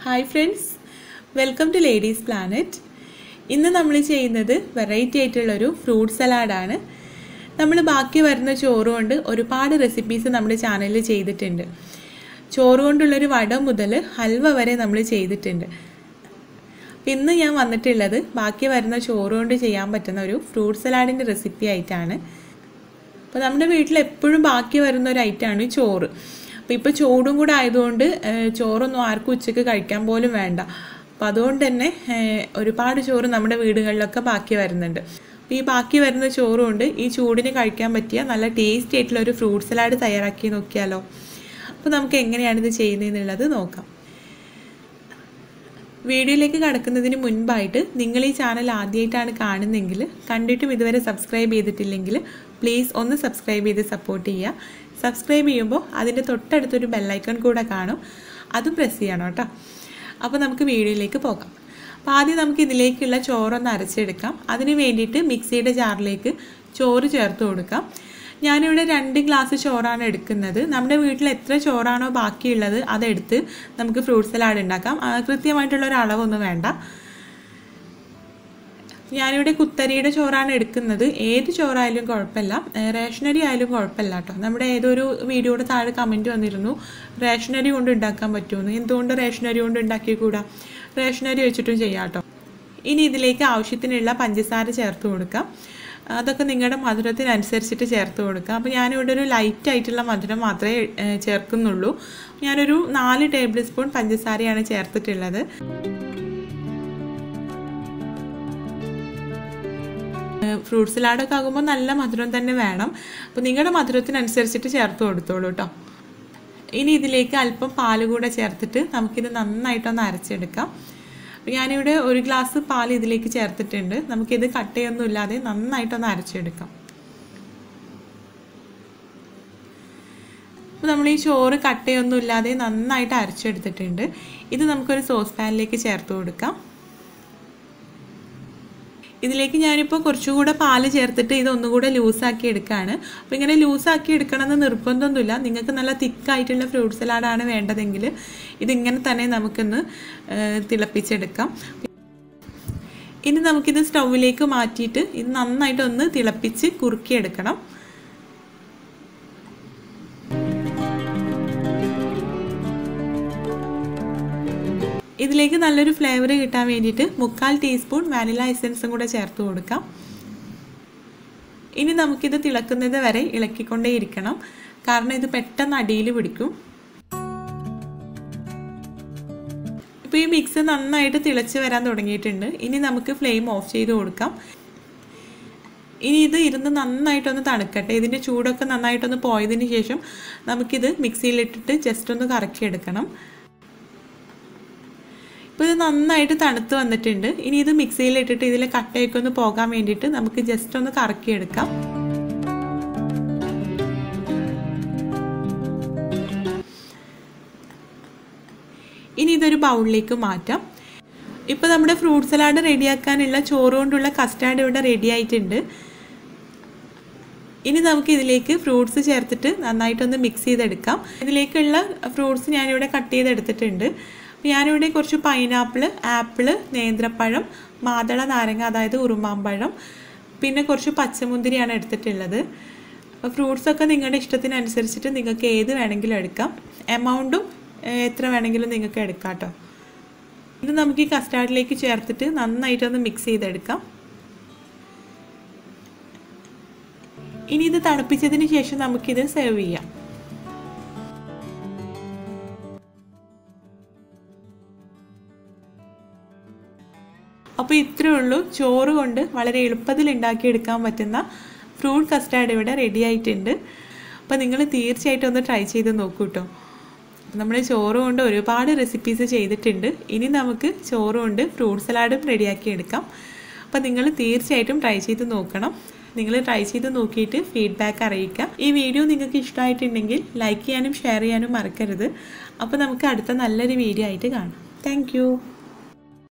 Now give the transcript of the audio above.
hi friends welcome to ladies planet ഇന്ന് നമ്മൾ ചെയ്യുന്നത് വെറൈറ്റി ആയിട്ടുള്ളൊരു ഫ്രൂട്ട് സലാഡാണ് നമ്മൾ ബാക്കി വരുന്ന ചോറ് കൊണ്ട് ഒരുപാട് റെസിപ്പീസ് നമ്മുടെ ചാനലിൽ ചെയ്തിട്ടുണ്ട് ചോറ് കൊണ്ടുള്ളൊരു വട മുതൽ ഹൽവ വരെ നമ്മൾ ചെയ്തിട്ടുണ്ട് അപ്പം ഇന്ന് ഞാൻ വന്നിട്ടുള്ളത് ബാക്കി വരുന്ന ചോറ് കൊണ്ട് ചെയ്യാൻ പറ്റുന്ന ഒരു ഫ്രൂട്ട് സലാഡിൻ്റെ റെസിപ്പി ആയിട്ടാണ് അപ്പോൾ നമ്മുടെ വീട്ടിൽ എപ്പോഴും ബാക്കി വരുന്ന ഒരു ഐറ്റമാണ് ചോറ് അപ്പോൾ ഇപ്പോൾ ചൂടും കൂടെ ആയതുകൊണ്ട് ഏഹ്, ചോറൊന്നും ആർക്കും ഉച്ചയ്ക്ക് കഴിക്കാൻ പോലും വേണ്ട അപ്പോൾ അതുകൊണ്ട് തന്നെ ഏഹ്, ഒരുപാട് ചോറ് നമ്മുടെ വീടുകളിലൊക്കെ ബാക്കി വരുന്നുണ്ട് അപ്പോൾ ഈ ബാക്കി വരുന്ന ചോറ് കൊണ്ട് ഈ ചൂടിന് കഴിക്കാൻ പറ്റിയ നല്ല ടേസ്റ്റി ആയിട്ടുള്ള ഒരു ഫ്രൂട്ട് സലാഡ് തയ്യാറാക്കി നോക്കിയാലോ അപ്പോൾ നമുക്ക് എങ്ങനെയാണ് ഇത് ചെയ്യുന്നതെന്നുള്ളത് നോക്കാം വീഡിയോയിലേക്ക് കടക്കുന്നതിന് മുൻപായിട്ട് നിങ്ങൾ ഈ ചാനൽ ആദ്യമായിട്ടാണ് കാണുന്നതെങ്കിൽ കണ്ടിട്ടും ഇതുവരെ സബ്സ്ക്രൈബ് ചെയ്തിട്ടില്ലെങ്കിൽ പ്ലീസ് ഒന്ന് സബ്സ്ക്രൈബ് ചെയ്ത് സപ്പോർട്ട് ചെയ്യുക സബ്സ്ക്രൈബ് ചെയ്യുമ്പോൾ അതിൻ്റെ തൊട്ടടുത്തൊരു ബെല്ലൈക്കൺ കൂടെ കാണും അതും പ്രസ് ചെയ്യണം കേട്ടോ അപ്പോൾ നമുക്ക് വീഡിയോയിലേക്ക് പോകാം അപ്പോൾ ആദ്യം നമുക്ക് ഇതിലേക്കുള്ള ചോറൊന്ന് അരച്ചെടുക്കാം അതിന് വേണ്ടിയിട്ട് മിക്സിയുടെ ജാറിലേക്ക് ചോറ് ചേർത്ത് കൊടുക്കാം ഞാനിവിടെ രണ്ട് ഗ്ലാസ് ചോറാണ് എടുക്കുന്നത് നമ്മുടെ വീട്ടിൽ എത്ര ചോറാണോ ബാക്കിയുള്ളത് അതെടുത്ത് നമുക്ക് ഫ്രൂട്ട് സലാഡ് ഉണ്ടാക്കാം ആ, കൃത്യമായിട്ടുള്ള ഒരു അളവൊന്നും വേണ്ട ഞാനിവിടെ കുത്തരിയുടെ ചോറാണ് എടുക്കുന്നത് ഏത് ചോറായാലും കുഴപ്പമില്ല ഏ, റേഷനരി ആയാലും കുഴപ്പമില്ല കേട്ടോ നമ്മുടെ ഏതൊരു വീഡിയോയുടെ താഴെ കമൻറ്റ് വന്നിരുന്നു റേഷനരി കൊണ്ട് ഉണ്ടാക്കാൻ പറ്റുമെന്ന് എന്തുകൊണ്ട് റേഷനരി കൊണ്ട് ഉണ്ടാക്കിക്കൂടാ റേഷനരി വെച്ചിട്ടും ചെയ്യാം കേട്ടോ ഇനി ഇതിലേക്ക് ആവശ്യത്തിനുള്ള പഞ്ചസാര ചേർത്ത് കൊടുക്കാം അതൊക്കെ നിങ്ങളുടെ മധുരത്തിനനുസരിച്ചിട്ട് ചേർത്ത് കൊടുക്കുക അപ്പോൾ ഞാനിവിടെ ഒരു ലൈറ്റ് ആയിട്ടുള്ള മധുരം മാത്രമേ ഏ, ചേർക്കുന്നുള്ളൂ ഞാനൊരു നാല് ടേബിൾ സ്പൂൺ പഞ്ചസാരയാണ് ചേർത്തിട്ടുള്ളത് ഫ്രൂട്ട് സലാഡൊക്കെ ആകുമ്പോൾ നല്ല മധുരം തന്നെ വേണം അപ്പോൾ നിങ്ങളുടെ മധുരത്തിനനുസരിച്ചിട്ട് ചേർത്ത് കൊടുത്തോളൂ കേട്ടോ ഇനി ഇതിലേക്ക് അല്പം പാല് കൂടെ ചേർത്തിട്ട് നമുക്കിത് നന്നായിട്ടൊന്ന് അരച്ചെടുക്കാം അപ്പോൾ ഞാനിവിടെ ഒരു ഗ്ലാസ് പാൽ ഇതിലേക്ക് ചേർത്തിട്ടുണ്ട് നമുക്കിത് കട്ടയൊന്നും ഇല്ലാതെ നന്നായിട്ടൊന്ന് അരച്ചെടുക്കാം അപ്പോൾ നമ്മൾ ഈ ചോറ് കട്ടയൊന്നും ഇല്ലാതെ നന്നായിട്ട് അരച്ചെടുത്തിട്ടുണ്ട് ഇത് നമുക്കൊരു സോസ് പാനിലേക്ക് ചേർത്ത് കൊടുക്കാം ഇതിലേക്ക് ഞാനിപ്പോൾ കുറച്ചുകൂടെ പാല് ചേർത്തിട്ട് ഇത് ഒന്നുകൂടെ ലൂസാക്കി എടുക്കുകയാണ് അപ്പോൾ ഇങ്ങനെ ലൂസാക്കി എടുക്കണമെന്ന് നിർബന്ധമൊന്നുമില്ല നിങ്ങൾക്ക് നല്ല തിക്കായിട്ടുള്ള ഫ്രൂട്ട് സലാഡാണ് വേണ്ടതെങ്കിൽ ഇതിങ്ങനെ തന്നെ നമുക്കൊന്ന് ഏഹ്, തിളപ്പിച്ചെടുക്കാം ഇനി നമുക്കിത് സ്റ്റൗവിലേക്ക് മാറ്റിയിട്ട് ഇത് നന്നായിട്ടൊന്ന് തിളപ്പിച്ച് കുറുക്കിയെടുക്കണം ഇതിലേക്ക് നല്ലൊരു ഫ്ലേവർ കിട്ടാൻ വേണ്ടിയിട്ട് മുക്കാൽ ടീസ്പൂൺ വാനില എസൻസും കൂടെ ചേർത്ത് കൊടുക്കാം ഇനി നമുക്കിത് തിളക്കുന്നത് വരെ ഇളക്കിക്കൊണ്ടേയിരിക്കണം കാരണം ഇത് പെട്ടെന്ന് അടിയിൽ പിടിക്കും ഇപ്പോൾ ഈ മിക്സ് നന്നായിട്ട് തിളച്ച് വരാൻ തുടങ്ങിയിട്ടുണ്ട് ഇനി നമുക്ക് ഫ്ലെയിം ഓഫ് ചെയ്ത് കൊടുക്കാം ഇനി ഇത് ഇരുന്ന് നന്നായിട്ടൊന്ന് തണുക്കട്ടെ ഇതിൻ്റെ ചൂടൊക്കെ നന്നായിട്ടൊന്ന് പോയതിന് ശേഷം നമുക്കിത് മിക്സിയിലിട്ടിട്ട് ജസ്റ്റ് ഒന്ന് കറക്കിയെടുക്കണം ഇപ്പോൾ ഇത് നന്നായിട്ട് തണുത്ത് വന്നിട്ടുണ്ട് ഇനി ഇത് മിക്സിയിലിട്ടിട്ട് ഇതിലെ കട്ടയൊക്കെ ഒന്ന് പോകാൻ വേണ്ടിയിട്ട് നമുക്ക് ജസ്റ്റ് ഒന്ന് കറക്കിയെടുക്കാം ഇനി ഇതൊരു ബൗളിലേക്ക് മാറ്റാം ഇപ്പോൾ നമ്മുടെ ഫ്രൂട്ട് സലാഡ് റെഡിയാക്കാനുള്ള ചോറ് കൊണ്ടുള്ള കസ്റ്റാർഡ് ഇവിടെ റെഡി ആയിട്ടുണ്ട് ഇനി നമുക്ക് ഇതിലേക്ക് ഫ്രൂട്ട്സ് ചേർത്തിട്ട് നന്നായിട്ടൊന്ന് മിക്സ് ചെയ്തെടുക്കാം ഇതിലേക്കുള്ള ഫ്രൂട്ട്സ് ഞാനിവിടെ കട്ട് ചെയ്തെടുത്തിട്ടുണ്ട് അപ്പോൾ ഞാനിവിടെ കുറച്ച് പൈനാപ്പിൾ ആപ്പിള് നേന്ത്രപ്പഴം മാതള നാരങ്ങ അതായത് ഉറുമാമ്പഴം പിന്നെ കുറച്ച് പച്ചമുന്തിരിയാണ് എടുത്തിട്ടുള്ളത് അപ്പോൾ ഫ്രൂട്ട്സൊക്കെ നിങ്ങളുടെ ഇഷ്ടത്തിനനുസരിച്ചിട്ട് നിങ്ങൾക്ക് ഏത് വേണമെങ്കിലും എടുക്കാം എമൗണ്ടും ഏഹ്, എത്ര വേണമെങ്കിലും നിങ്ങൾക്ക് എടുക്കാം കേട്ടോ ഇത് നമുക്ക് ഈ കസ്റ്റാർഡിലേക്ക് ചേർത്തിട്ട് നന്നായിട്ടൊന്ന് മിക്സ് ചെയ്തെടുക്കാം ഇനി ഇത് തണുപ്പിച്ചതിന് ശേഷം നമുക്കിത് സെർവ് ചെയ്യാം അപ്പോൾ ഇത്രയേ ഉള്ളൂ ചോറ് കൊണ്ട് വളരെ എളുപ്പത്തിൽ ഉണ്ടാക്കിയെടുക്കാൻ പറ്റുന്ന ഫ്രൂട്ട് കസ്റ്റാർഡ് ഇവിടെ റെഡി ആയിട്ടുണ്ട് അപ്പോൾ നിങ്ങൾ തീർച്ചയായിട്ടും ഒന്ന് ട്രൈ ചെയ്ത് നോക്കൂ കേട്ടോ നമ്മൾ ചോറ് കൊണ്ട് ഒരുപാട് റെസിപ്പീസ് ചെയ്തിട്ടുണ്ട് ഇനി നമുക്ക് ചോറ് കൊണ്ട് ഫ്രൂട്ട് സലാഡും റെഡിയാക്കി എടുക്കാം അപ്പോൾ നിങ്ങൾ തീർച്ചയായിട്ടും ട്രൈ ചെയ്ത് നോക്കണം നിങ്ങൾ ട്രൈ ചെയ്ത് നോക്കിയിട്ട് ഫീഡ്ബാക്ക് അറിയിക്കുക ഈ വീഡിയോ നിങ്ങൾക്ക് ഇഷ്ടമായിട്ടുണ്ടെങ്കിൽ ലൈക്ക് ചെയ്യാനും ഷെയർ ചെയ്യാനും മറക്കരുത് അപ്പോൾ നമുക്ക് അടുത്ത നല്ലൊരു വീഡിയോ ആയിട്ട് കാണാം താങ്ക്